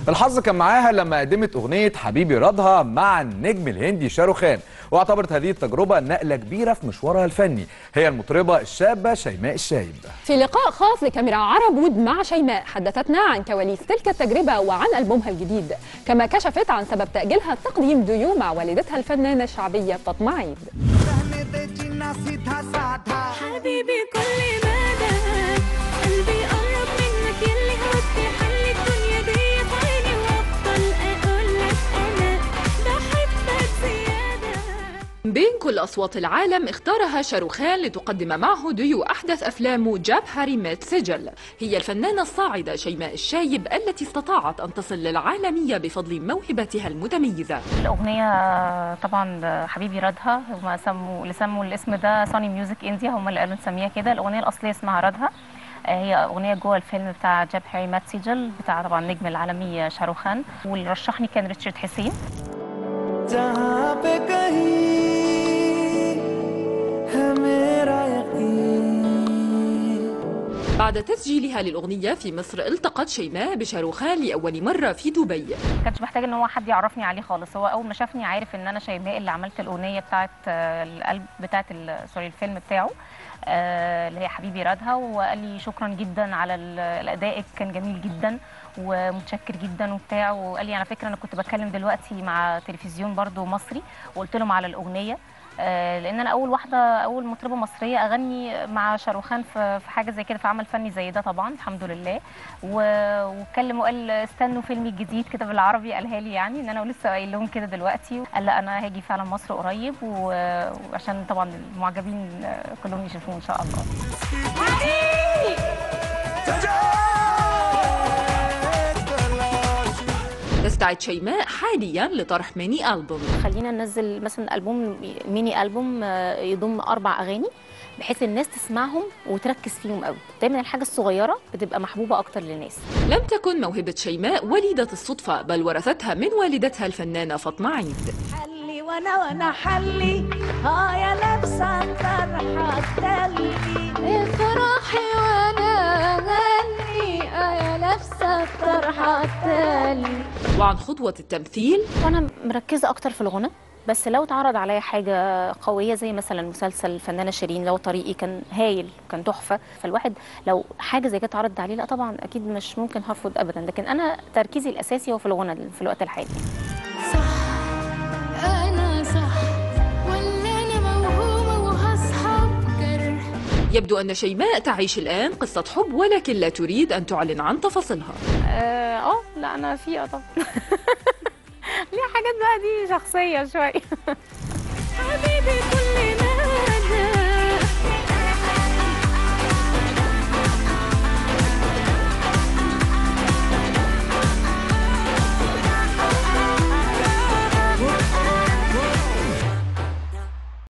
الحظ كان معاها لما قدمت أغنية حبيبي رضها مع النجم الهندي شاروخان واعتبرت هذه التجربة نقلة كبيرة في مشوارها الفني هي المطربة الشابة شيماء الشايب في لقاء خاص لكاميرا عرب وود مع شيماء حدثتنا عن كواليس تلك التجربة وعن ألبومها الجديد كما كشفت عن سبب تأجيلها تقديم ديو مع والدتها الفنانة الشعبية فاطمة عيد रहने दे जीना सीधा साधा حبيبي كل مدى قلبي قرب منك يلي هودي حل الدنيا دي في عيني وافضل اقول لك انا بحبك زياده بين كل أصوات العالم اختارها شاروخان لتقدم معه ديو أحدث أفلامه جاب هاري ميت سجل هي الفنانة الصاعدة شيماء الشايب التي استطاعت أن تصل للعالمية بفضل موهبتها المتميزة الأغنية طبعا حبيبي رادها هم سموا اللي سموا الاسم ده سوني ميوزك انديا هم اللي قالوا نسميها كده الأغنية الأصلية اسمها رادها آه، هي أغنية جوه الفيلم بتاع جاب هاري مات سيجل بتاع طبعا النجم العالمي شاروخان واللي رشحني كان ريتشارد حسين जहाँ पे कहीं है मेरा यकीन بعد تسجيلها للأغنية في مصر التقت شيماء بشاروخان لأول مرة في دبي ما كانش محتاج ان هو حد يعرفني عليه خالص هو اول ما شافني عارف ان انا شيماء اللي عملت الاغنيه بتاعت آه، القلب بتاعت ال- سوري الفيلم بتاعه آه، اللي هي حبيبي رادها وقال لي شكرا جدا على ال- الاداء كان جميل جدا ومتشكر جدا وبتاع وقال لي على فكره انا كنت بتكلم دلوقتي مع تلفزيون برضو مصري وقلت لهم على الاغنيه آه، لان انا اول واحده اول مطربه مصريه اغني مع شاروخان في في حاجه زي كده في عمل فني زي ده طبعا الحمد لله و- واتكلم وقال استنوا فيلمي الجديد كده بالعربي قالها لي يعني ان انا لسه قايل لهم كده دلوقتي قال لا انا هاجي فعلا مصر قريب و- وعشان طبعا المعجبين كلهم يشوفوه ان شاء الله تستعد شيماء حاليا لطرح ميني ألبوم خلينا ننزل مثلا البوم ميني البوم آه، يضم اربع اغاني بحيث الناس تسمعهم وتركز فيهم قوي دايما الحاجه الصغيره بتبقى محبوبه اكتر للناس لم تكن موهبة شيماء وليدة الصدفة بل ورثتها من والدتها الفنانة فاطمة عيد حلي وانا وانا حلي اه يا لابسه الطرحه التلي افرحي وانا غني اه يا لابسه الطرحه التلي وعن خطوة التمثيل وانا مركزه اكتر في الغنى بس لو اتعرض عليا حاجه قويه زي مثلا مسلسل الفنانه شيرين لو طريقي كان هايل كان تحفه فالواحد لو حاجه زي كده اتعرضت عليه لا طبعا اكيد مش ممكن هرفض ابدا لكن انا تركيزي الاساسي هو في الغنى في الوقت الحالي انا صح ولا انا موهومه وهصحى بجرح يبدو أن شيماء تعيش الآن قصة حب ولكن لا تريد أن تعلن عن تفاصيلها اه آه، لا انا فيها طبعا ليها حاجات بقى دي شخصيه شويه حبيبي